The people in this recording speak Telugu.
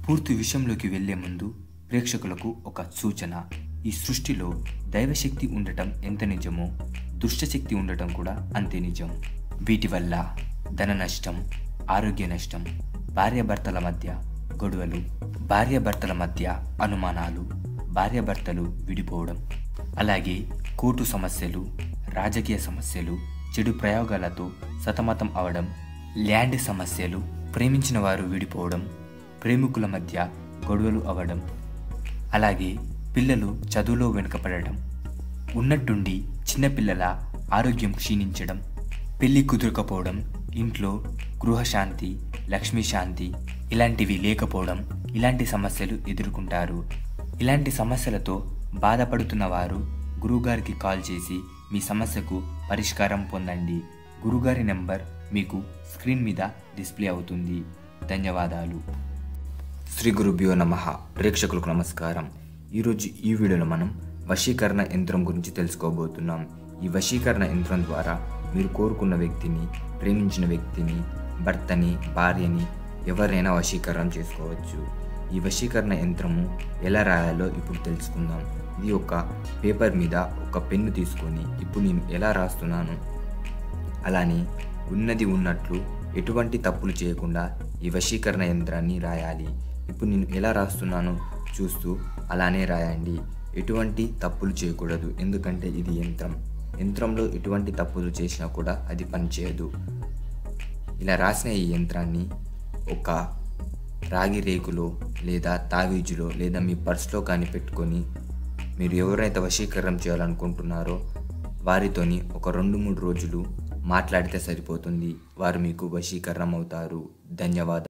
పూర్తి విషయంలోకి వెళ్లే ముందు ప్రేక్షకులకు ఒక సూచన ఈ సృష్టిలో దైవశక్తి ఉండటం ఎంత నిజమో దుష్టశక్తి ఉండటం కూడా అంతే నిజం వీటి వల్ల ధన నష్టం ఆరోగ్య నష్టం భార్యాభర్తల మధ్య గొడవలు భార్యాభర్తల మధ్య అనుమానాలు భార్యాభర్తలు విడిపోవడం అలాగే కోర్టు సమస్యలు రాజకీయ సమస్యలు చెడు ప్రయోగాలతో సతమతం అవడం ల్యాండ్ సమస్యలు ప్రేమించిన వారు విడిపోవడం ప్రేమికుల మధ్య గొడవలు అవడం అలాగే పిల్లలు చదువులో వెనుకపడడం ఉన్నట్టుండి చిన్నపిల్లల ఆరోగ్యం క్షీణించడం పెళ్లి కుదరకపోవడం ఇంట్లో గృహశాంతి లక్ష్మీ శాంతి ఇలాంటివి లేకపోవడం ఇలాంటి సమస్యలు ఎదుర్కొంటారు ఇలాంటి సమస్యలతో బాధపడుతున్న వారు గురువుగారికి కాల్ చేసి మీ సమస్యకు పరిష్కారం పొందండి గురుగారి నెంబర్ మీకు స్క్రీన్ మీద డిస్ప్లే అవుతుంది ధన్యవాదాలు శ్రీ గురుభ్యో నమ ప్రేక్షకులకు నమస్కారం ఈరోజు ఈ వీడియోలో మనం వశీకరణ యంత్రం గురించి తెలుసుకోబోతున్నాం ఈ వశీకరణ యంత్రం ద్వారా మీరు కోరుకున్న వ్యక్తిని ప్రేమించిన వ్యక్తిని భర్తని భార్యని ఎవరైనా వశీకరణం చేసుకోవచ్చు ఈ వశీకరణ యంత్రము ఎలా రాయాలో ఇప్పుడు తెలుసుకుందాం ఇది ఒక పేపర్ మీద ఒక పెన్ను తీసుకొని ఇప్పుడు నేను ఎలా రాస్తున్నాను అలానే ఉన్నది ఉన్నట్లు ఎటువంటి తప్పులు చేయకుండా ఈ వశీకరణ యంత్రాన్ని రాయాలి ఇప్పుడు నేను ఎలా రాస్తున్నానో చూస్తూ అలానే రాయండి ఎటువంటి తప్పులు చేయకూడదు ఎందుకంటే ఇది యంత్రం యంత్రంలో ఎటువంటి తప్పులు చేసినా కూడా అది పనిచేయదు ఇలా రాసిన ఈ యంత్రాన్ని ఒక రాగి రేకులో లేదా తావీజులో లేదా మీ పర్స్లో కానీ పెట్టుకొని మీరు ఎవరైతే వశీకరణం చేయాలనుకుంటున్నారో వారితోని ఒక రెండు మూడు రోజులు మాట్లాడితే సరిపోతుంది వారు మీకు వశీకరణం అవుతారు ధన్యవాదాలు